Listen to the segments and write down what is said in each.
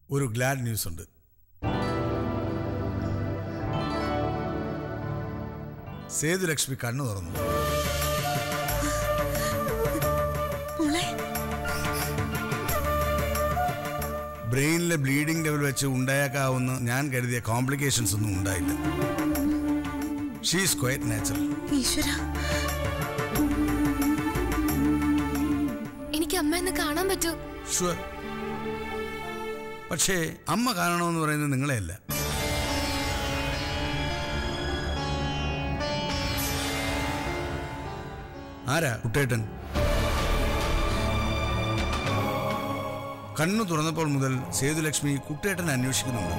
ഒരു GLAAD news ഉണ്ട് സേതുലക്ഷ്മി കണ്ണു തുറന്നു മോളെ ബ്രെയിനിലെ ബ്ലീഡിംഗ് ലെവൽ വെച്ച് ഉണ്ടായേക്കാവുന്ന ഞാൻ കരുതിയ കോംപ്ലിക്കേഷൻസ് ഒന്നും ഉണ്ടായില്ല ഷീസ് ക്വയറ്റ് നാച്ചുറൽ ഈശ്വര എനിക്ക് അമ്മ കാണാൻ പറ്റൂ ഷുവർ പക്ഷേ അമ്മ കാണണമെന്ന് പറയുന്നത് നിങ്ങളെയല്ല ആരാ കുട്ടേട്ടൻ കണ്ണു തുറന്നപ്പോൾ മുതൽ സേതുലക്ഷ്മി കുട്ടേട്ടനെ അന്വേഷിക്കുന്നുണ്ട്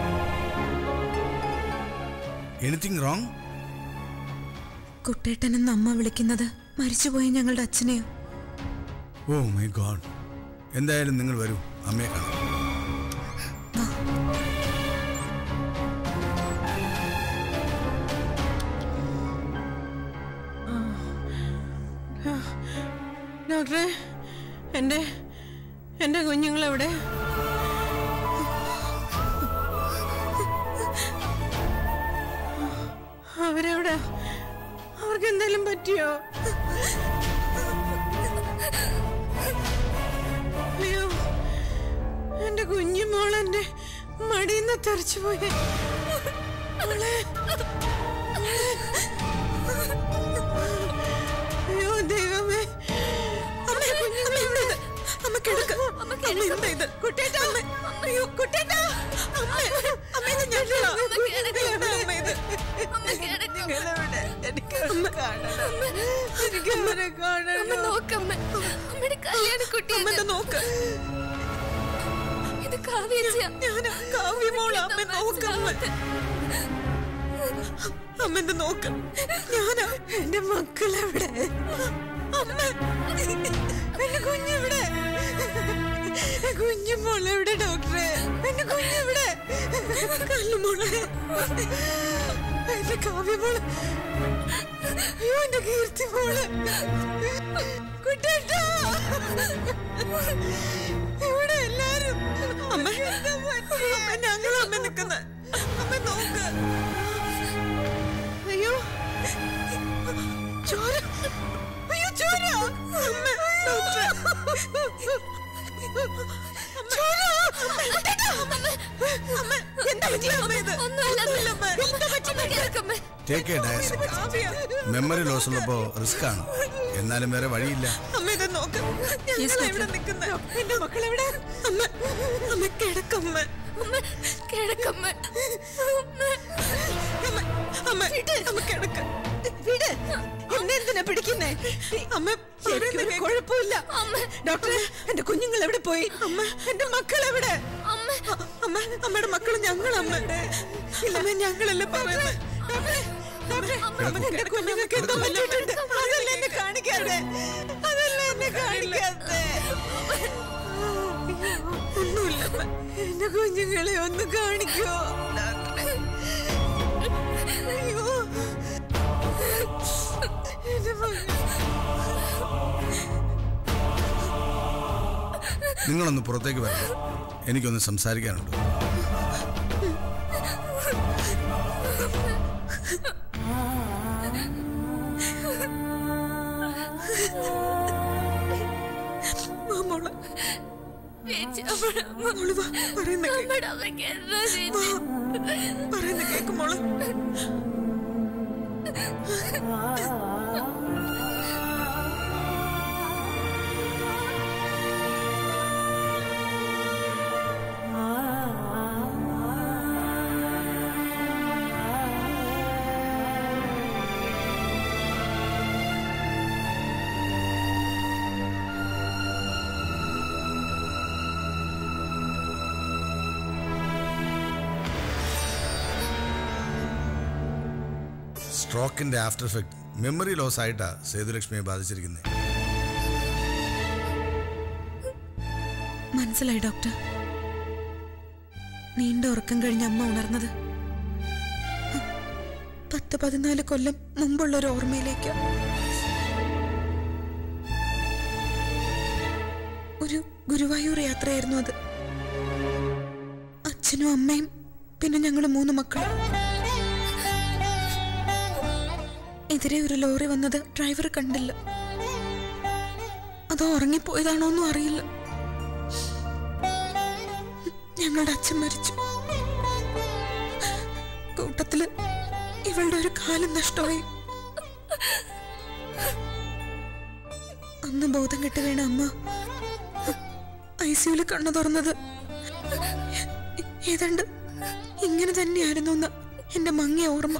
എനിത്തിങ് റോങ് കുട്ടേട്ടൻ എന്ന് അമ്മ വിളിക്കുന്നത് മരിച്ചുപോയ ഞങ്ങളുടെ അച്ഛനെയോ ഓ മൈ ഗോഡ് എന്തായാലും നിങ്ങൾ വരൂ അമ്മയെ കാണാം ഡോക്ടറെ എൻ്റെ എൻ്റെ കുഞ്ഞുങ്ങളെവിടെ അവരെവിടെ അവർക്ക് എന്തെങ്കിലും പറ്റിയോ അയ്യോ എൻ്റെ കുഞ്ഞു മോളെൻ്റെ മടിയിൽ തെറിച്ചു പോയി മോളെ അയ്യോ ദൈവമേ അമ്മ കുഞ്ഞുങ്ങളെവിടെ അമ്മ കിടക്ക അമ്മ എന്താ ഇത് കുട്ടേട്ട അമ്മ അയ്യോ കുട്ടേട്ട അമ്മ അമ്മ ഇത് ഞങ്ങളാ കുഞ്ഞുങ്ങളെവിടെ അമ്മ ഇത് നിങ്ങളെവിടെ എനിക്ക് കാണണം എനിക്ക് അവരെ അമ്മ കാണണം നോക്കമ്മ അമ്മയുടെ കല്യാണ കുട്ടി അമ്മ ഇത് നോക്ക് ഇത് കാവേരിയാ ഞാൻ കാവ്യമോള അമ്മ നോക്കമ്മ അമ്മ ഇത് നോക്ക് ഞാനാ എന്റെ മക്കളെവിടെ അമ്മ എന്റെ കുഞ്ഞെവിടെ കുഞ്ഞു മോളെവിടെ ഡോക്ടറെ എന്റെ കുഞ്ഞെവിടെ കല്ലു മോളെ എന്റെ കാവ്യമോള് അയ്യോ എന്റെ കീർത്തി മോള് കുട്ടേട്ടാ ഇവിടെ എല്ലാരും അമ്മ അമ്മ ഞങ്ങളും അമ്മ നിക്കുന്ന അമ്മ നോക്ക് അയ്യോ ചോര അയ്യോ ചോര അമ്മ ഡോക്ടറെ ചോര അമ്മ എന്താ പറ്റിയ അമ്മ ഇത് ഒന്നുമില്ല അമ്മ. ഒന്നുമില്ല അമ്മ. എന്താ പറ്റി അമ്മ കിടക്കമ്മ take a days Kavya memory loss ഉള്ളപ്പോൾ റിസ്ക് ആണ് എന്നാലും വേറെ വഴിയില്ല അമ്മ ഇത് നോക്ക് ഞങ്ങൾ എവിടെ നിൽക്കുന്ന എന്റെ മക്കളെവിടെ അമ്മ അമ്മ കിടക്കമ്മ അമ്മ കിടക്കമ്മ അമ്മ അമ്മ അമ്മ കിടക്ക വിട് എന്നെ എന്തിനാ പിടിക്കുന്നേ അമ്മ എനിക്കൊരു കുഴപ്പമില്ല അമ്മ. ഡോക്ടറെ എന്റെ കുഞ്ഞുങ്ങൾ എവിടെ പോയി അമ്മ എന്റെ മക്കൾ എവിടെ അമ്മ അ- അമ്മ അമ്മയുടെ മക്കള് ഞങ്ങളമ്മ ഇല്ല അമ്മ ഞങ്ങളല്ലേ പറയുന്നത് ഡോക്ടറെ, ഡോക്ടറെ, അമ്മ എന്റെ കുഞ്ഞുങ്ങൾക്ക് എന്തോ പറ്റിയിട്ടുണ്ട് അതല്ല എന്നെ കാണിക്കാതെ അതല്ല എന്നെ കാണിക്കാതെ ഒന്നുമില്ല അമ്മ. എന്റെ കുഞ്ഞുങ്ങളെ ഒന്ന് കാണിക്കോ ഡോക്ടറെ അയ്യോ എന്റെ മക്കൾ നിങ്ങളൊന്ന് പുറത്തേക്ക് വരണം എനിക്കൊന്ന് സംസാരിക്കാനുണ്ട് വാ മോളെ ചേച്ചി അമ്മയുടെ അമ്മ മോള് വാ പറയുന്ന കേക്ക് അമ്മയുടെ അമ്മയ്ക്ക് എന്താ ചേച്ചി പറയുന്ന കേക്ക് മോളെ സ്ട്രോക്കിന്റെ ആഫ്റ്റർ എഫക്ട് മെമ്മറി ലോസ് ആയിട്ടാ സേതുലക്ഷ്മിയെ ബാധിച്ചിരിക്കുന്നത് മനസ്സിലായി ഡോക്ടർ നീണ്ട ഉറക്കം കഴിഞ്ഞ് അമ്മ ഉണർന്നത് പത്ത് പതിനാല് കൊല്ലം മുമ്പുള്ള ഒരു ഓർമ്മയിലേക്ക് ഒരു ഗുരുവായൂർ യാത്രയായിരുന്നു അത് അച്ഛനും അമ്മയും പിന്നെ ഞങ്ങൾ മൂന്ന് മക്കളും എതിരെ ഒരു ലോറി വന്നത് ഡ്രൈവർ കണ്ടില്ല അതോ ഉറങ്ങിപ്പോയതാണോന്നും അറിയില്ല ഞങ്ങളുടെ അച്ഛൻ മരിച്ചു കൂട്ടത്തില് ഇവളുടെ ഒരു കാലം നഷ്ടമായി അന്ന് ബോധം കെട്ട് വീണ അമ്മ ഐ സിയുല് കണ്ണു തുറന്നത് ഏതാണ്ട് ഇങ്ങനെ തന്നെയായിരുന്നു എന്ന് എന്റെ മങ്ങിയ ഓർമ്മ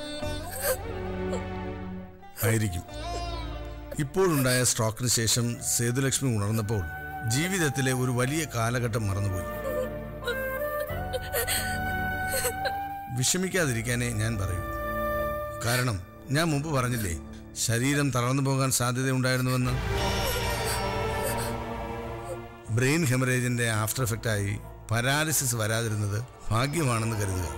ആയിരിക്കും ഇപ്പോഴുണ്ടായ സ്ട്രോക്കിന് ശേഷം സേതുലക്ഷ്മി ഉണർന്നപ്പോൾ ജീവിതത്തിലെ ഒരു വലിയ കാലഘട്ടം മറന്നുപോയി വിഷമിക്കാതിരിക്കാനേ ഞാൻ പറയൂ കാരണം ഞാൻ മുമ്പ് പറഞ്ഞില്ലേ ശരീരം തളർന്നു പോകാൻ സാധ്യതയുണ്ടായിരുന്നുവെന്ന് ബ്രെയിൻ ഹെമറേജിന്റെ ആഫ്റ്റർ എഫക്റ്റായി പരാലിസിസ് വരാതിരുന്നത് ഭാഗ്യമാണെന്ന് കരുതുക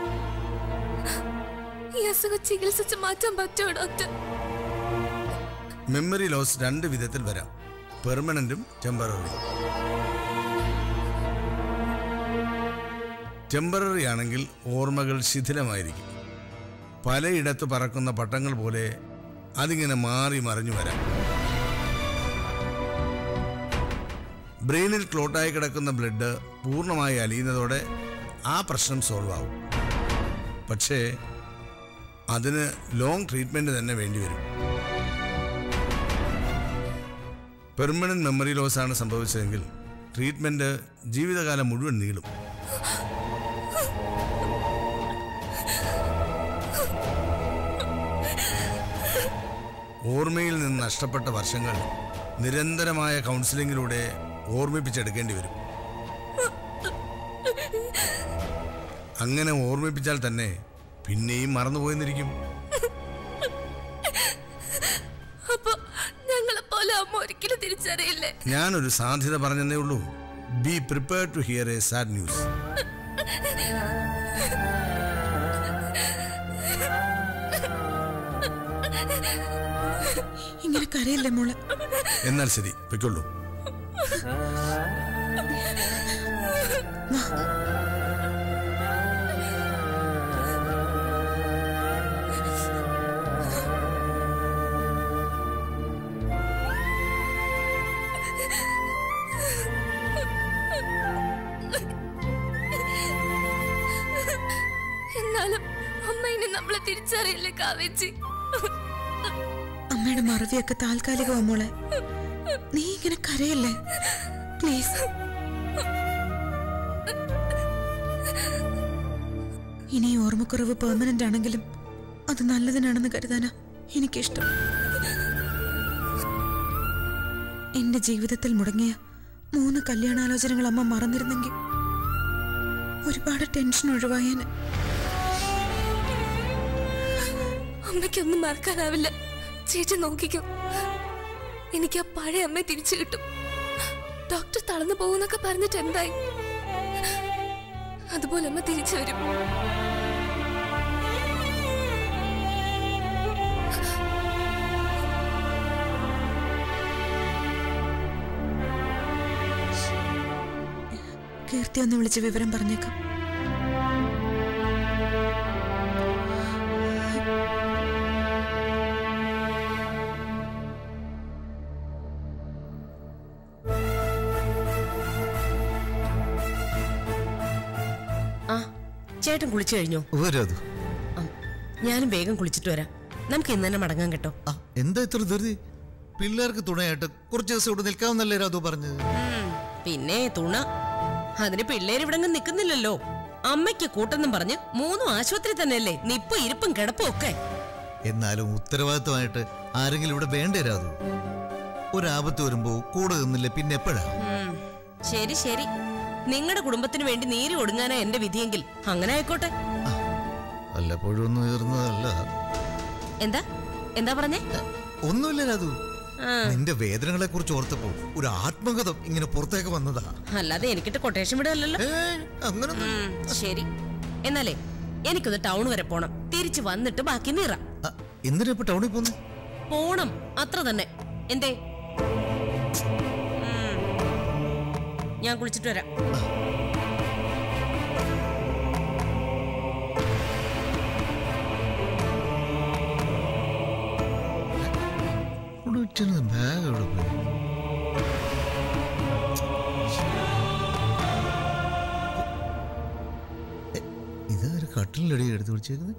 ഈ അസുഖം ചികിത്സിച്ച് മാറ്റാൻ പറ്റുമോ ഡോക്ടർ മെമ്മറി ലോസ് രണ്ട് വിധത്തിൽ വരാം പെർമനന്റും ടെമ്പററിയും ടെമ്പററി ആണെങ്കിൽ ഓർമ്മകൾ ശിഥിലമായിരിക്കും പലയിടത്ത് പറക്കുന്ന പട്ടങ്ങൾ പോലെ അതിങ്ങനെ മാറി മറിഞ്ഞു വരാം ബ്രെയിനിൽ ക്ലോട്ടായി കിടക്കുന്ന ബ്ലഡ് പൂർണ്ണമായി അലിയുന്നതോടെ ആ പ്രശ്നം സോൾവ് ആവും പക്ഷേ അതിന് ലോങ് ട്രീറ്റ്മെൻറ്റ് തന്നെ വേണ്ടിവരും പെർമനന്റ് മെമ്മറി ലോസ് ആണ് സംഭവിച്ചതെങ്കിൽ ട്രീറ്റ്മെന്റ് ജീവിതകാലം മുഴുവൻ നീളും ഓർമ്മയിൽ നിന്ന് നഷ്ടപ്പെട്ട വർഷങ്ങൾ നിരന്തരമായ കൗൺസിലിങ്ങിലൂടെ ഓർമ്മിപ്പിച്ചെടുക്കേണ്ടി വരും അങ്ങനെ ഓർമ്മിപ്പിച്ചാൽ തന്നെ പിന്നെയും മറന്നുപോയെന്നിരിക്കും അപ്പൊ ഞങ്ങളെ പോലെ അമ്മ ഒരിക്കലും തിരിച്ചറിയില്ലേ ഞാനൊരു സാധ്യത പറഞ്ഞതേ ഉള്ളൂ be prepare to hear a sad news ഇങ്ങനെ കരയല്ലേ മോളെ എന്നാൽ ശരി പൊയ്ക്കൊള്ളൂ എന്നാലും അമ്മ ഇനി നമ്മളെ തിരിച്ചറിയില്ലേ കാവേച്ചി അമ്മയുടെ മറവിയൊക്കെ താൽക്കാലികമാ മോളെ നീ ഇങ്ങനെ കരയല്ലേ പ്ലീസ് ഇനി ഈ ഓർമ്മക്കുറവ് പെർമനന്റ് ആണെങ്കിലും അത് നല്ലതിനാണെന്ന് കരുതാനാ എനിക്കിഷ്ടം എന്റെ ജീവിതത്തിൽ മുടങ്ങിയ മൂന്ന് കല്യാണാലോചനകൾ അമ്മ മറന്നിരുന്നെങ്കിൽ ഒരുപാട് ടെൻഷൻ ഒഴിവായേന് അമ്മയ്ക്കൊന്നും മറക്കാനാവില്ല ചേച്ചി നോക്കിക്കോ എനിക്ക് ആ പഴയ അമ്മയെ തിരിച്ചു കിട്ടും ഡോക്ടർ തളർന്നു പോകുന്നൊക്കെ പറഞ്ഞിട്ട് എന്തായി അതുപോലെ അമ്മ തിരിച്ചു വരും കീർത്തി ഒന്ന് വിളിച്ച് വിവരം പറഞ്ഞേക്കാം ആ ചേട്ടൻ കുളിച്ചു കഴിഞ്ഞോ വരാതു ആ, ഞാനും വേഗം കുളിച്ചിട്ട് വരാം നമുക്ക് ഇന്ന് തന്നെ മടങ്ങാൻ കേട്ടോ ആ എന്താ ഇത്ര ധൃതി പിള്ളേർക്ക് തുണയായിട്ട് കുറച്ച് ദിവസം ഇവിടെ നിൽക്കാമെന്നല്ലേ രാധു പറഞ്ഞത് ഉം, പിന്നെ തുണ അതിന് പിള്ളേര് ഇവിടെ നിൽക്കുന്നില്ലല്ലോ അമ്മയ്ക്ക് കൂട്ടെന്നും പറഞ്ഞ് മൂന്നും ആശുപത്രി തന്നെയല്ലേ നിപ്പും ഇരിപ്പും കിടപ്പും ഒക്കെ എന്നാലും ഉത്തരവാദിത്തമായിട്ട് ആരെങ്കിലും ഇവിടെ വേണ്ടേ രാധു ഒരാപത്ത് വരുമ്പോ കൂടെ നിന്നില്ലേ പിന്നെ എപ്പോഴാ ഉം, ശരി ശരി നിങ്ങളുടെ കുടുംബത്തിന് വേണ്ടി നീര് ഒടുങ്ങാനാ എന്റെ വിധിയെങ്കിൽ അങ്ങനെ ആയിക്കോട്ടെ വല്ലപ്പോഴും ഒന്നും ഉയർന്നതല്ല എന്താ എന്താ പറഞ്ഞേ ഒന്നുമില്ല രാധു ആ, നിന്റെ വേദനകളെ കുറിച്ച് ഓർത്തപ്പോ ഒരു ആത്മകഥം ഇങ്ങനെ പുറത്തേക്ക് വന്നതാ അല്ലാതെ എനിക്കിട്ട് കൊട്ടേഷൻ വിടല്ലോ ഏ അങ്ങനൊന്നും ശരി എന്നാലേ എനിക്കൊന്ന് ടൗൺ വരെ പോണം തിരിച്ചു വന്നിട്ട് ബാക്കി നീറാം ആ, എന്തിനാ ഇപ്പൊ ടൗണിൽ പോന്നെ പോണം അത്ര തന്നെ എന്തേ ഉം. ഞാൻ കുളിച്ചിട്ട് വരാം കൊച്ചിന് ബാഗ് എവിടെ പോയി എ, ഇതാര് കട്ടിലടി എടുത്ത് പിടിച്ചേക്കുന്നത്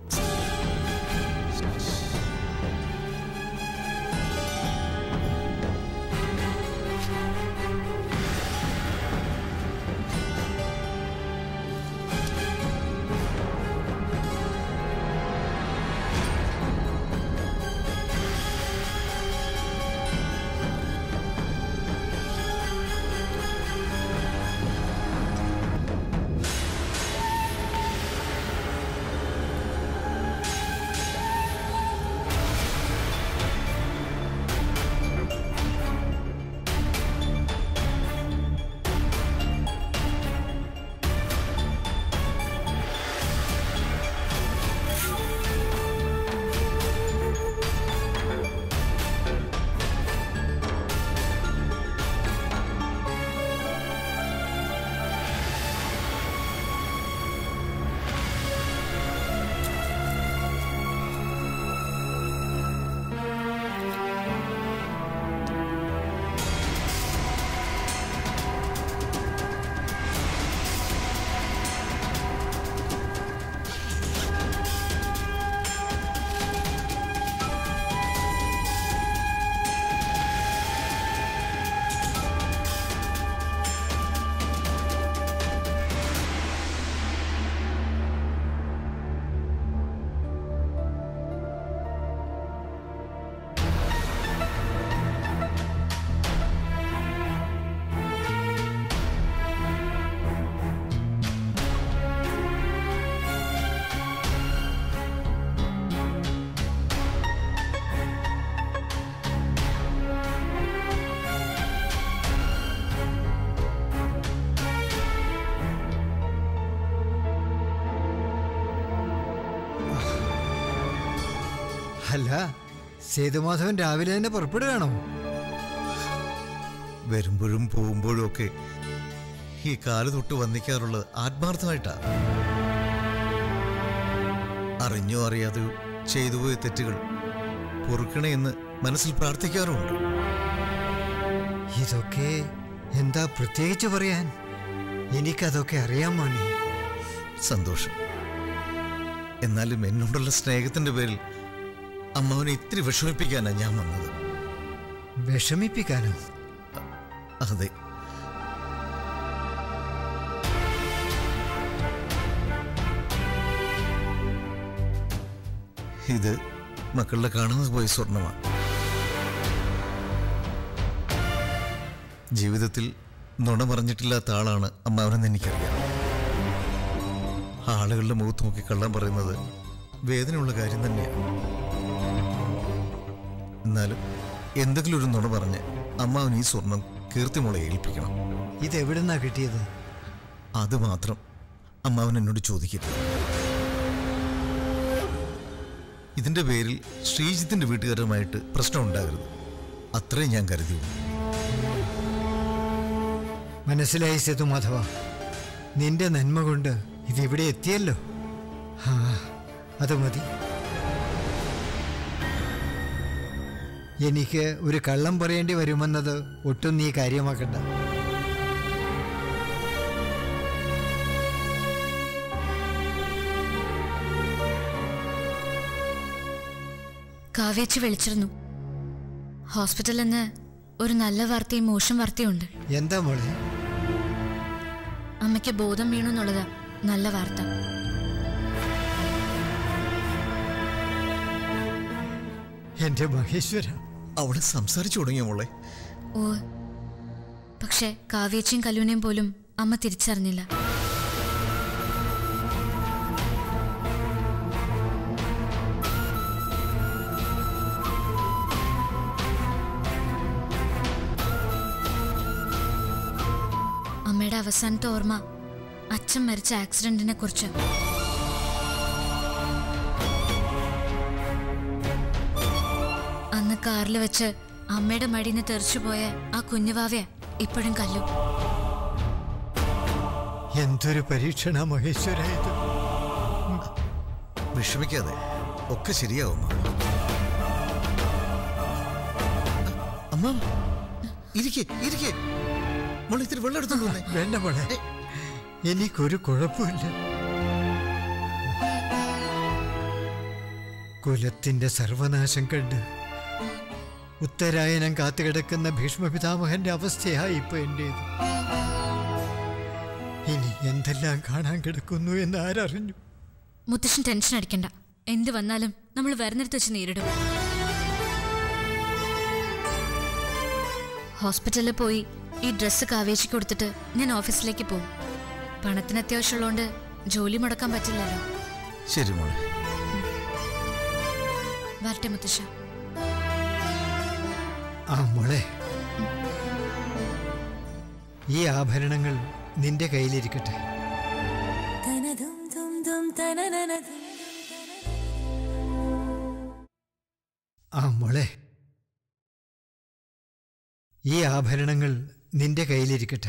അല്ല സേതുമാധവൻ രാവിലെ തന്നെ പുറപ്പെടുകയാണോ വരുമ്പോഴും പോകുമ്പോഴും ഒക്കെ ഈ കാല് തൊട്ട് വന്നിക്കാറുള്ളത് ആത്മാർത്ഥമായിട്ടാ അറിഞ്ഞോ അറിയാതെയോ ചെയ്തു പോയ തെറ്റുകൾ പൊറുക്കണേ എന്ന് മനസ്സിൽ പ്രാർത്ഥിക്കാറുമുണ്ട് ഇതൊക്കെ എന്താ പ്രത്യേകിച്ച് പറയാൻ എനിക്കതൊക്കെ അറിയാൻ മോനെ സന്തോഷം എന്നാലും എന്നോടുള്ള സ്നേഹത്തിന്റെ പേരിൽ അമ്മാവനെ ഇത്തിരി വിഷമിപ്പിക്കാനാ ഞാൻ വന്നത് വിഷമിപ്പിക്കാനോ അതെ ഇത് മക്കളുടെ കാണുന്നത് പോയ സ്വർണമാണ് ജീവിതത്തിൽ നുണ പറഞ്ഞിട്ടില്ലാത്ത ആളാണ് അമ്മാവനെന്ന് എനിക്കറിയാം ആളുകളുടെ മുഖത്ത് നോക്കി കള്ളം പറയുന്നത് വേദനയുള്ള കാര്യം തന്നെയാണ് എന്നാലും എന്തെങ്കിലും ഒരു നുണ പറഞ്ഞ് അമ്മാവൻ ഈ സ്വർണം കീർത്തിമോളെ ഏൽപ്പിക്കണം ഇതെവിടുന്നാ കിട്ടിയത് അത് മാത്രം അമ്മാവൻ എന്നോട് ചോദിക്കരുത് ഇതിന്റെ പേരിൽ ശ്രീജിത്തിന്റെ വീട്ടുകാരുമായിട്ട് പ്രശ്നം ഉണ്ടാകരുത് അത്രേ ഞാൻ കരുതിയുള്ളൂ മനസ്സിലായി സേതുമാധവ നിന്റെ നന്മ കൊണ്ട് ഇതിവിടെ എത്തിയല്ലോ ആ അത് മതി എനിക്ക് ഒരു കള്ളം പറയേണ്ടി വരുമെന്നത് ഒട്ടും നീ കാര്യമാക്കണ്ട കാവേച്ചി വിളിച്ചിരുന്നു ഹോസ്പിറ്റലിൽ നിന്ന് ഒരു നല്ല വാർത്തയും മോശം വാർത്തയും ഉണ്ട് എന്താ മോളെ അമ്മയ്ക്ക് ബോധം വീണു എന്നുള്ളതാ നല്ല വാർത്ത എന്റെ മഹേശ്വര അവളെ സംസാരിച്ചു തുടങ്ങിയ മോളെ ഓ പക്ഷെ കാവേച്ചിയും കല്ലൂനെയും പോലും അമ്മ തിരിച്ചറിഞ്ഞില്ല അമ്മയുടെ അവസാനത്തെ ഓർമ്മ അച്ഛൻ മരിച്ച ആക്സിഡന്റിനെ കുറിച്ച് അന്ന് കാറിൽ വെച്ച് അമ്മയുടെ മടിയിൽ നിന്ന് തെറിച്ചുപോയ ആ കുഞ്ഞുവാവയ ഇപ്പോഴും കല്ലു എന്തൊരു പരീക്ഷണ മഹേശ്വര ഇത് വിഷമിക്കാതെ ഒക്കെ ശരിയാവും അമ്മ ഇരിക്കെ ഇരിക്കെ മോളെ ഇത്തിരി വെള്ളം എടുത്തോണ്ട് വന്നേ വേണ്ട മോളെ എനിക്കൊരു കുഴപ്പമില്ല കുലത്തിന്റെ സർവനാശം കണ്ട് ഉത്തരായനം കാത്തുകിടക്കുന്ന ഭീഷ്മപിതാമഹന്റെ അവസ്ഥയായി ഇപ്പൊ എന്റേത് ഇനി എന്തെല്ലാം കാണാൻ കിടക്കുന്നു എന്ന് ആരറിഞ്ഞു മുത്തശ്ശൻ ടെൻഷൻ അടിക്കണ്ട എന്ത് വന്നാലും നമ്മൾ വരുന്നിടത്ത് വെച്ച് നേരിടും ഹോസ്പിറ്റലിൽ പോയി ഈ ഡ്രസ്സ് കാവേശി കൊടുത്തിട്ട് ഞാൻ ഓഫീസിലേക്ക് പോകും പണത്തിന് അത്യാവശ്യമുള്ളതുകൊണ്ട് ജോലി മുടക്കാൻ പറ്റില്ലല്ലോ ശരി മോളെ വരട്ടെ മുത്തശ്ശ ആ മോളെ ഈ ആഭരണങ്ങൾ നിന്റെ കയ്യിലിരിക്കട്ടെ ആ മോളെ ഈ ആഭരണങ്ങൾ നിന്റെ കയ്യിലിരിക്കട്ടെ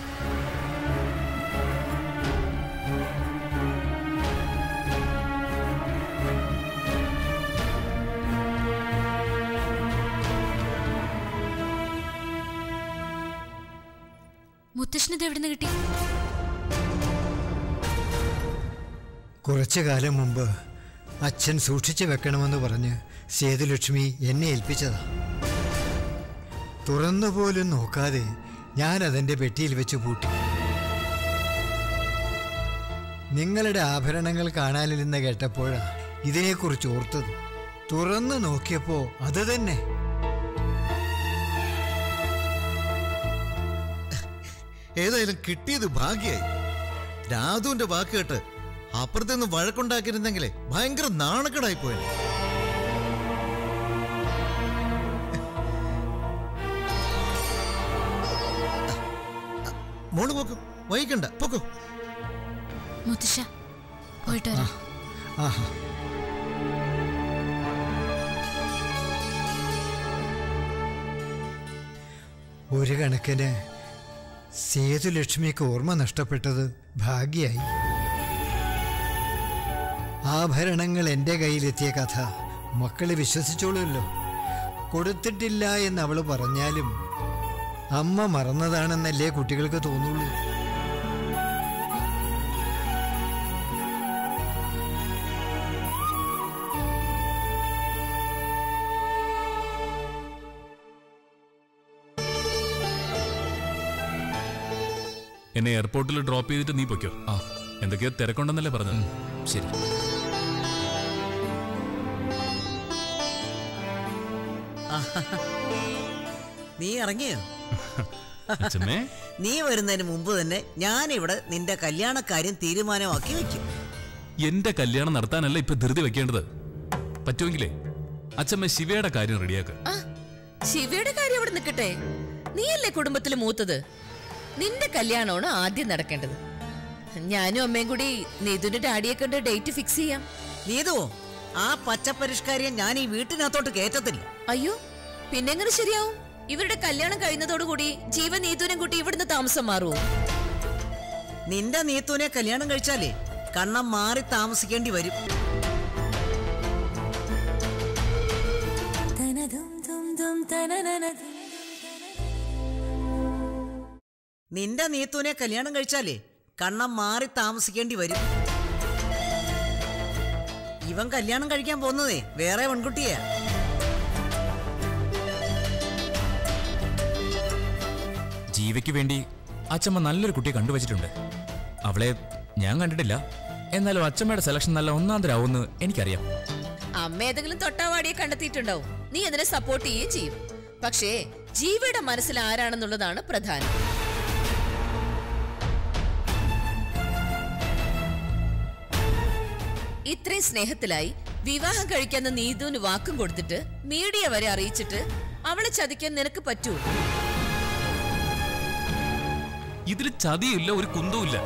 മുത്തശ്ശനിത് എവിടെ നിന്ന് കിട്ടി കുറച്ചു കാലം മുമ്പ് അച്ഛൻ സൂക്ഷിച്ചു വെക്കണമെന്ന് പറഞ്ഞ് സേതുലക്ഷ്മി എന്നെ ഏൽപ്പിച്ചതാ തുറന്നു പോലും നോക്കാതെ ഞാൻ അതെന്റെ പെട്ടിയിൽ വെച്ച് പൂട്ടി നിങ്ങളുടെ ആഭരണങ്ങൾ കാണാനില്ലെന്ന് കേട്ടപ്പോഴാ ഇതിനെക്കുറിച്ച് ഓർത്തത് തുറന്നു നോക്കിയപ്പോ അത് തന്നെ ഏതായാലും കിട്ടിയത് ഭാഗ്യായി രാധുവിന്റെ വാക്ക് കേട്ട് അപ്പുറത്തുനിന്ന് വഴക്കുണ്ടാക്കിയിരുന്നെങ്കിലേ ഭയങ്കര നാണക്കേടായി പോയത് മോള് പോക്കും വൈകണ്ട പൊക്കോ മുത്തശ്ശ പോയിട്ട് വരാം ആഹാ ഒരു കണക്കിന് സേതുലക്ഷ്മിക്ക് ഓർമ്മ നഷ്ടപ്പെട്ടത് ഭാഗ്യായി ആഭരണങ്ങൾ എൻ്റെ കയ്യിലെത്തിയ കഥ മക്കള് വിശ്വസിച്ചോളുമല്ലോ കൊടുത്തിട്ടില്ല എന്ന് അവള് പറഞ്ഞാലും അമ്മ മറന്നതാണെന്നല്ലേ കുട്ടികൾക്ക് തോന്നുള്ളൂ എന്നെ എയർപോർട്ടിൽ ഡ്രോപ്പ് ചെയ്തിട്ട് നീ പൊയ്ക്കോ ആ എന്തൊക്കെയോ തിരക്കുണ്ടെന്നല്ലേ പറഞ്ഞത് ശരി നീ ഇറങ്ങിയോ അച്ഛമ്മേ നീ വരുന്നതിന് മുമ്പ് തന്നെ ഞാൻ ഇവിടെ നിന്റെ കല്യാണക്കാര്യം തീരുമാനമാക്കി വെക്കും എന്റെ കല്യാണം നടത്താനല്ല ഇപ്പൊ ധൃതി വെക്കേണ്ടത് പറ്റുമെങ്കിലേ അച്ഛമ്മ ശിവയുടെ കാര്യം റെഡിയാക്ക് ആ ശിവയുടെ കാര്യം അവിടെ നിൽക്കട്ടെ നീയല്ലേ കുടുംബത്തിൽ മൂത്തത് നിന്റെ കല്യാണമാണ് ആദ്യം നടക്കേണ്ടത് ഞാനും അമ്മയും കൂടി നീതുന്റെ ഡാഡിയെ കണ്ട് ഡേറ്റ് ഫിക്സ് ചെയ്യാം നീതു ആ പച്ചപ്പരിഷ്കാരിയെ ഞാൻ ഈ വീട്ടിനകത്തോട്ട് കയറ്റത്തില്ല അയ്യോ പിന്നെങ്ങനെ ശരിയാവും ഇവരുടെ കല്യാണം കഴിയുന്നതോടുകൂടി ജീവൻ നീതുവിനെ കൂട്ടി ഇവിടുന്ന് താമസം മാറുമോ നിന്റെ നീത്തുവിനെ കല്യാണം കഴിച്ചാലേ കണ്ണം മാറി താമസിക്കേണ്ടി വരും നിന്റെ നീത്തുവിനെ കല്യാണം കഴിച്ചാലേ കണ്ണം മാറി താമസിക്കേണ്ടി വരും ഇവൻ കല്യാണം കഴിക്കാൻ പോകുന്നതേ വേറെ പെൺകുട്ടിയാ ജീവയ്ക്ക് വേണ്ടി അച്ഛമ്മ നല്ലൊരു കുട്ടിയെ കണ്ടുവച്ചിട്ടുണ്ട് അവളെ ഞാൻ കണ്ടിട്ടില്ല എന്നാലും അച്ഛമ്മയുടെ സെലക്ഷൻ നല്ല ഒന്നാന്തരാവുമെന്ന് എനിക്കറിയാം അമ്മ ഏതെങ്കിലും തൊട്ടാവാടിയെ കണ്ടെത്തിയിട്ടുണ്ടാവും നീ അതിനെ സപ്പോർട്ട് ചെയ്യുകയും ചെയ്യും പക്ഷേ ജീവയുടെ മനസ്സിൽ ആരാണെന്നുള്ളതാണ് പ്രധാനം ഇത്രയും സ്നേഹത്തിലായി വിവാഹം കഴിക്കാന്ന് നീതുവിന് വാക്കും കൊടുത്തിട്ട് മീഡിയ വരെ അറിയിച്ചിട്ട് അവളെ ചതിക്കാൻ നിനക്ക് പറ്റൂ ഇതിൽ ചതിയില്ല ഒരു കുന്തവുമില്ല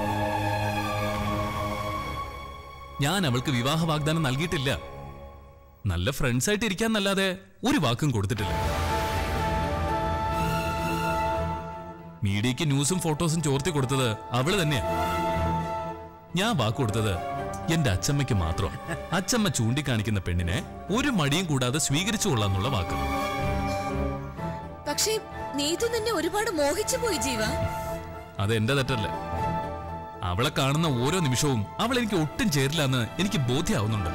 ഞാൻ അവൾക്ക് വിവാഹ വാഗ്ദാനം നൽകിയിട്ടില്ല നല്ല ഫ്രണ്ട്സ് ആയിട്ട് ഇരിക്കാന്നല്ലാതെ ഒരു വാക്കും കൊടുത്തിട്ടില്ല മീഡിയക്ക് ന്യൂസും ഫോട്ടോസും ചോർത്തി കൊടുത്തത് അവള് തന്നെയാ ഞാൻ വാക്ക് കൊടുത്തത് എന്റെ അച്ചമ്മയ്ക്ക് മാത്രം അച്ചമ്മ ചൂണ്ടിക്കാണിക്കുന്ന പെണ്ണിനെ ഒരു മടിയും കൂടാതെ സ്വീകരിച്ചു കൊള്ളാന്നുള്ള വാക്ക് പക്ഷേ നീതു നിന്നെ ഒരുപാട് മോഹിച്ചു പോയി ജീവ അത് എന്റെ തെറ്റല്ല അവളെ കാണുന്ന ഓരോ നിമിഷവും അവൾ എനിക്ക് ഒട്ടും ചേരില്ല എന്ന് എനിക്ക് ബോധ്യമാവുന്നുണ്ട്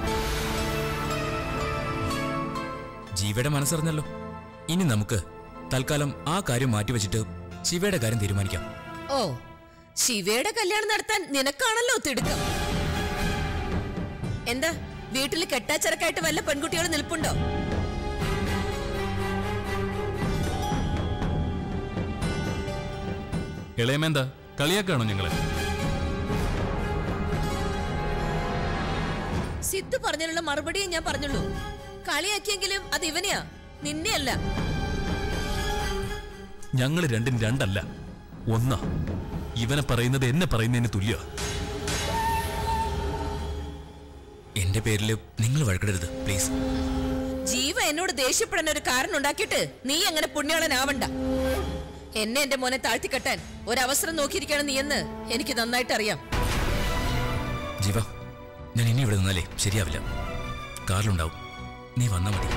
ജീവയുടെ മനസ്സറിഞ്ഞല്ലോ ഇനി നമുക്ക് തൽക്കാലം ആ കാര്യം മാറ്റിവെച്ചിട്ട് ശിവയുടെ കാര്യം തീരുമാനിക്കാം ഓ ശിവയുടെ കല്യാണം നടത്താൻ നിനക്കാണല്ലോ തിടുക്കം എന്താ വീട്ടിൽ കെട്ടാച്ചരക്കായിട്ട് വല്ല പെൺകുട്ടികൾ നിൽപ്പുണ്ടോ ഇളയമേന്താ കളിയാക്കാണോ ഞങ്ങളെ സിദ്ധു പറഞ്ഞതിനുള്ള മറുപടിയെ ഞാൻ പറഞ്ഞുള്ളൂ കളിയാക്കിയെങ്കിലും അത് ഇവനെയാ നിന്നെയല്ല ഞങ്ങൾ രണ്ടും രണ്ടല്ല ഒന്നാ ഇവനെ പറയുന്നത് എന്നെ പറയുന്നതിന് തുല്യ എന്റെ പേരിൽ നിങ്ങൾ വഴക്കിടരുത് പ്ലീസ് ജീവ എന്നോട് ദേഷ്യപ്പെടാൻ ഒരു കാരണം ഉണ്ടാക്കിയിട്ട് നീ അങ്ങനെ പുണ്യാളനാവണ്ട എന്നെ എന്റെ മോനെ താഴ്ത്തിക്കെട്ടാൻ ഒരവസരം നോക്കിയിരിക്കണം നീ എന്ന് എനിക്ക് നന്നായിട്ട് അറിയാം ജീവ ഞാൻ ഇനി ഇവിടെ നിന്നാലേ ശരിയാവില്ല കാറിലുണ്ടാവും നീ വന്നാ മതി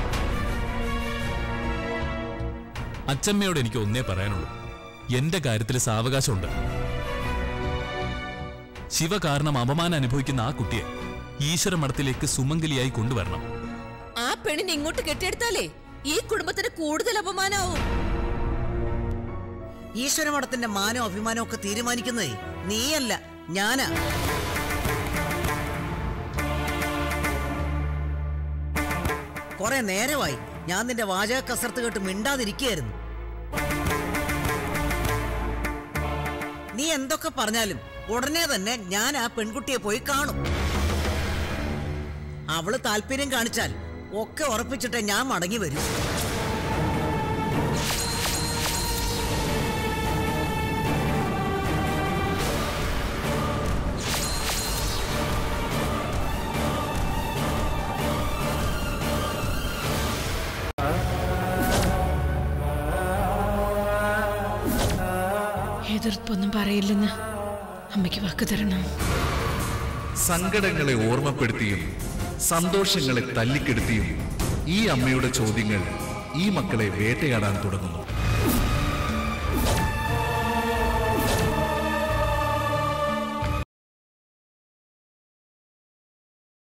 അച്ചമ്മയോട് എനിക്ക് ഒന്നേ പറയാനുള്ളൂ എന്റെ കാര്യത്തിൽ സാവകാശമുണ്ട് ശിവ കാരണം അപമാനം അനുഭവിക്കുന്ന ആ കുട്ടിയെ ഈശ്വര മഠത്തിലേക്ക് സുമംഗലിയായി കൊണ്ടുവരണം ആ പെണ്ണിനെ ഇങ്ങോട്ട് കെട്ടിയെടുത്താലേ ഈ കുടുംബത്തിന് കൂടുതൽ അപമാനാവും ഈശ്വരമഠത്തിന്റെ മാനോ അഭിമാനോ ഒക്കെ തീരുമാനിക്കുന്നതേ നീയല്ല ഞാനാ കുറെ നേരമായി ഞാൻ നിന്റെ വാചക കസർത്ത് കേട്ട് മിണ്ടാതിരിക്കുകയായിരുന്നു നീ എന്തൊക്കെ പറഞ്ഞാലും ഉടനെ തന്നെ ഞാൻ ആ പെൺകുട്ടിയെ പോയി കാണും അവള് താല്പര്യം കാണിച്ചാൽ ഒക്കെ ഉറപ്പിച്ചിട്ടേ ഞാൻ മടങ്ങി വരൂ എതിർപ്പൊന്നും പറയില്ലെന്ന് അമ്മയ്ക്ക് വാക്ക് തരണം സങ്കടങ്ങളെ ഓർമ്മപ്പെടുത്തിയും സന്തോഷങ്ങളെ തല്ലിക്കെടുത്തിയും ഈ അമ്മയുടെ ചോദ്യങ്ങൾ ഈ മക്കളെ വേട്ടയാടാൻ തുടങ്ങുന്നു